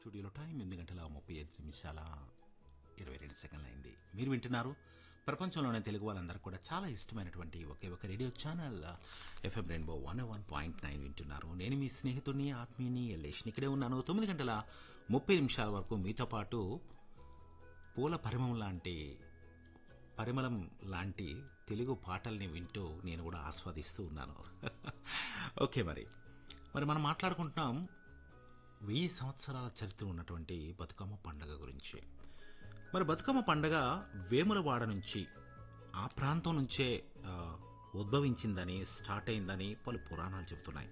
స్టూడియోలో టైం ఎనిమిది గంటల ముప్పై ఐదు నిమిషాల ఇరవై రెండు సెకండ్లు అయింది మీరు వింటున్నారు ప్రపంచంలోనే తెలుగు వాళ్ళందరూ కూడా చాలా ఇష్టమైనటువంటి ఒకే ఒక radio channel FM rainbow one one point nine వింటున్నారు నేను మీ స్నేహితుడిని ఆత్మీయుని ఎల్లేష్ని ఇక్కడే ఉన్నాను తొమ్మిది గంటల ముప్పై నిమిషాల వరకు మీతో పాటు పూల పరిమళం లాంటి పరిమళం లాంటి తెలుగు పాటల్ని వింటూ నేను కూడా ఆస్వాదిస్తూ ఉన్నాను ఓకే మరి మరి మనం మాట్లాడుకుంటున్నాం వెయ్యి సంవత్సరాల చరిత్ర ఉన్నటువంటి బతుకమ్మ పండగ గురించి మరి బతుకమ్మ పండగ వేములవాడ నుంచి ఆ ప్రాంతం నుంచే ఆ, ఉద్భవించిందని స్టార్ట్ అయిందని పలు పురాణాలు చెబుతున్నాయి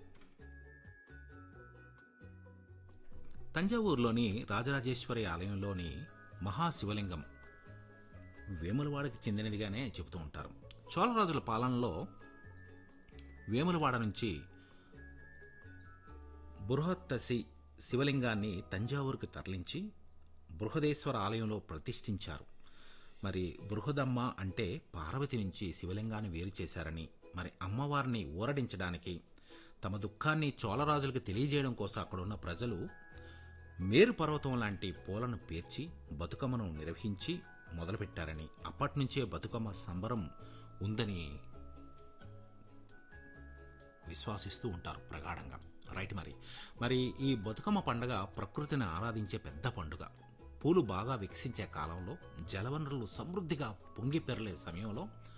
తంజావూరులోని రాజరాజేశ్వరి ఆలయంలోని మహాశివలింగం వేములవాడకి చెందినదిగానే చెబుతూ ఉంటారు చోళరాజుల పాలనలో వేములవాడ నుంచి బృహత్తసి శివలింగాన్ని తంజావూరుకు తరలించి బృహదేశ్వర ఆలయంలో ప్రతిష్ఠించారు మరి బృహదమ్మ అంటే పార్వతి నుంచి శివలింగాన్ని వేరు చేశారని మరి అమ్మవారిని ఊరడించడానికి తమ దుఃఖాన్ని చోళరాజులకు తెలియజేయడం కోసం అక్కడున్న ప్రజలు మేరు పర్వతం లాంటి పూలను పేర్చి బతుకమ్మను నిర్వహించి మొదలుపెట్టారని అప్పటి నుంచే బతుకమ్మ సంబరం ఉందని విశ్వాసిస్తూ ఉంటారు ప్రగాఢంగా రైట్ మరి మరి ఈ బతుకమ్మ పండగ ప్రకృతిని ఆరాధించే పెద్ద పండుగ పూలు బాగా వికసించే కాలంలో జలవనరులు సమృద్ధిగా పొంగి పెరలే సమయంలో